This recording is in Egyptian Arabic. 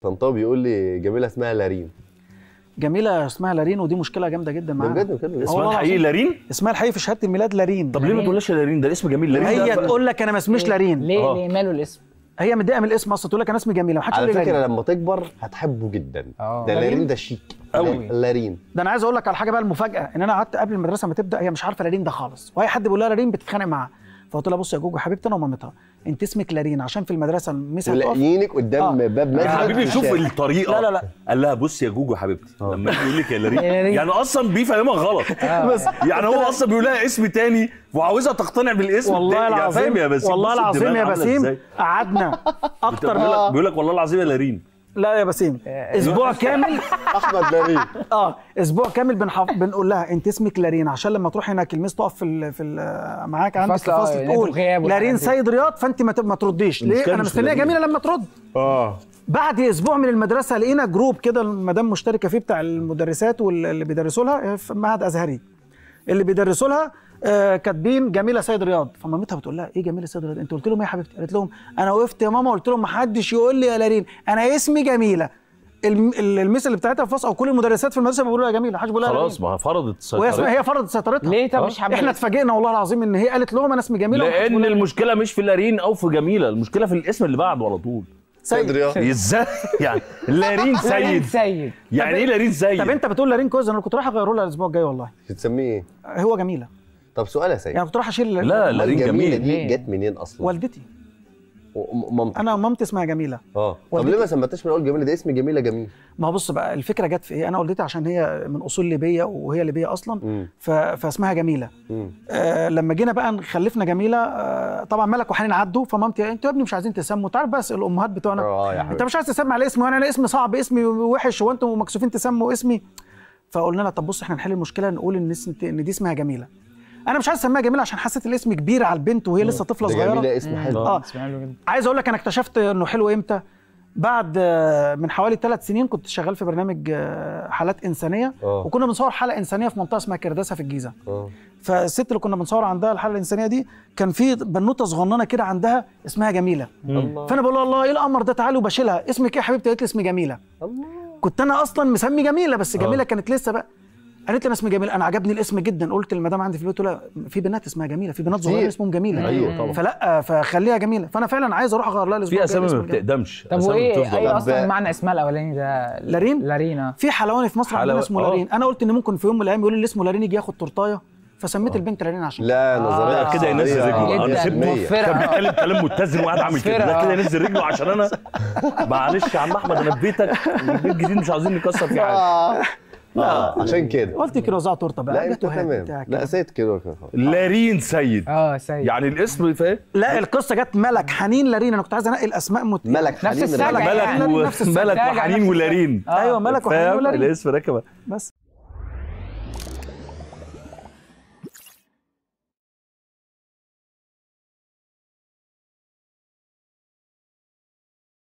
طنطاوي بيقول لي جميله اسمها لارين جميله اسمها لارين ودي مشكله جامده جدا ده معاها بجد بجد والله اسمها الحقيقي العظيم. لارين اسمها الحقيقي في شهاده الميلاد لارين طب ليه ما تقولهاش لارين ده اسم جميل لارين هي ده تقول لك انا ما اسميش لارين ليه آه. ليه ماله الاسم هي متضايقه من الاسم اصلا تقول لك انا اسمي جميله ما حدش على يقول لي فكره لارين لما تكبر هتحبه جدا آه. ده لارين؟ لارين ده شيك أوي. لارين ده انا عايز اقول لك على حاجه بقى المفاجاه ان انا قعدت قبل المدرسه ما تبدا هي مش عارفه لارين ده خالص واي حد بيقول لها لارين بتتخانق معاه فقلت لها بص يا جوجو حبيبتي انا ومامتها انت اسمك لارين عشان في المدرسه الميس هتقف ولاقيينك قدام آه. باب مسجد يا حبيبي في شوف الشارع. الطريقه لا، لا، لا. قال لها بص يا جوجو حبيبتي آه. لما يجي يقول لك يا لارين يا لارين. يعني اصلا بيفهمها غلط بس يعني هو اصلا بيقول لها اسم تاني وعاوزها تقتنع بالاسم والله التاني. العظيم يعني فاهم يا باسم والله بص العظيم الدماغ يا عاملة باسم إزاي. قعدنا اكتر بيقول من لك بيقول لك والله العظيم يا لارين لا يا باسم اسبوع كامل احمد لارين اه اسبوع كامل بنحف... بنقول لها انت اسمك لارين عشان لما تروح هناك الميس تقف في ال... في ال... معاك عندك في الفصل، آه، الفصل ينادوا تقول غياب والحاجات لارين دي. سيد رياض فانت ما, ت... ما ترديش ليه المشكلة انا مش في مستنيه لارين. جميله لما ترد اه بعد اسبوع من المدرسه لقينا جروب كده المدام مشتركه فيه بتاع المدرسات واللي بيدرسوا لها في معهد ازهري اللي بيدرسوا لها آه، كاتبين جميله سيد رياض فمامتها بتقول لها ايه جميله سيد رياض انت قلت لهم ايه يا حبيبتي قالت لهم انا وقفت يا ماما قلت لهم ما حدش يقول لي يا لارين انا اسمي جميله الم- ال- المثل اللي بتاعتها في الفصل او كل المدرسات في المدرسه بيقولوا لها جميله محدش بيقول لها خلاص لارين. ما فرضت وهي اسمها سيطرتها هي فرضت سيطرتها ليه طب مش حابه احنا الاسم؟ اتفاجئنا والله العظيم ان هي قالت لهم انا اسمي جميله ومحدش لان بيقول لها لارين. المشكله مش في لارين او في جميله المشكله في الاسم اللي بعده على طول سيد رياض ازاي يعني لارين لارين سيد سيد يعني ايه لارين سيد طب انت بتقول لارين كويس انا كنت رايح اغيره لها الاسبوع الجاي والله بتسميه ايه هو جميله طب سؤال يا سيد يعني كنت رايح اشيل لا لارين جميله جميل دي ليه؟ جت منين اصلا والدتي وم- مامتك انا مامتي اسمها جميله اه طب والدتي. ليه ما سميتهاش من اول جميله ده اسم جميله جميل ما هو بص بقى الفكره جت في ايه انا والدتي عشان هي من اصول ليبيه وهي ليبيه اصلا مم. ف... فاسمها جميله مم. آه لما جينا بقى خلفنا جميله آه طبعا ملك وحنين عدوا فمامتي انتوا يا ابني مش عايزين تسموا تعرف بس الامهات بتوعنا اه يا انت حبيبي مش عايز تسمي على اسمي وانا انا اسمي صعب اسمي وحش وانتم مكسوفين تسموا اسمي فقلنا لها طب بص احنا نحل المشكله نقول ان اسم ان دي اسمها جميله انا مش عايز اسميها جميله عشان حسيت الاسم كبير على البنت وهي لسه طفله ده صغيره جميله اسم حلو اه اسمع له جدا عايز اقول لك انا اكتشفت انه حلو امتى بعد آه، من حوالي ثلاث سنين كنت شغال في برنامج آه، حالات انسانيه آه. وكنا بنصور حلقه انسانيه في منطقه اسمها كرداسه في الجيزه اه فالست اللي كنا بنصور عندها الحلقه الانسانيه دي كان في بنوته صغننه كده عندها اسمها جميله الله فانا بقول لها الله ايه القمر ده تعالي وبشيلها اسمك ايه يا حبيبتي قالت لي اسمي جميله الله كنت انا اصلا مسمي جميله بس جميله كانت لسه بقى قالت لي انا اسمي جميله انا عجبني الاسم جدا قلت للمدام عندي في البيت قلت لها في بنات اسمها جميله في بنات صغيرين كتير. اسمهم جميله ايوه طبعا فلا فخليها جميله فانا فعلا عايز اروح اغير لها الاسبوع في الجاي اسامي ما اسم جميلة. بتقدمش طب أسامي وايه بتفضل. ايه طب- اصلا معنى اسمها الاولاني ده لارين؟ لارين آه. في حلواني في مصر عندنا حلوى- اسمه آه. لارين انا قلت ان ممكن في يوم من الايام يقول اللي اسمه لارين يجي ياخد تورتايه فسميت البنت لارين عشان لا نظريه آه، كده ينزل اقتصادية رجله. أنا جدا سبته. موفره كان آه. بيتكلم كلام متزن وقاعد عامل كده لا موفرة، كده آه. ينزل رجله عشان انا معلش يا عم احمد انا في بيتك البيت جديد مش عاوزين نكسر فيه حاجه اه عشان كده قلت كده وزع تورته بقى لا جت انت وهات تمام بتاع لا كده. سيد كده كده. لارين سيد اه سيد يعني الاسم فاهم لا القصه جت ملك حنين لارين انا كنت عايز انقي الاسماء مت... ملك نفس حليم السجع الرجل. يعني. ملك و... نفس السجع. ملك سجع، وحنين نفس ولارين آه. ايوه ملك وحنين فاهم ولارين الاسم ركبه بس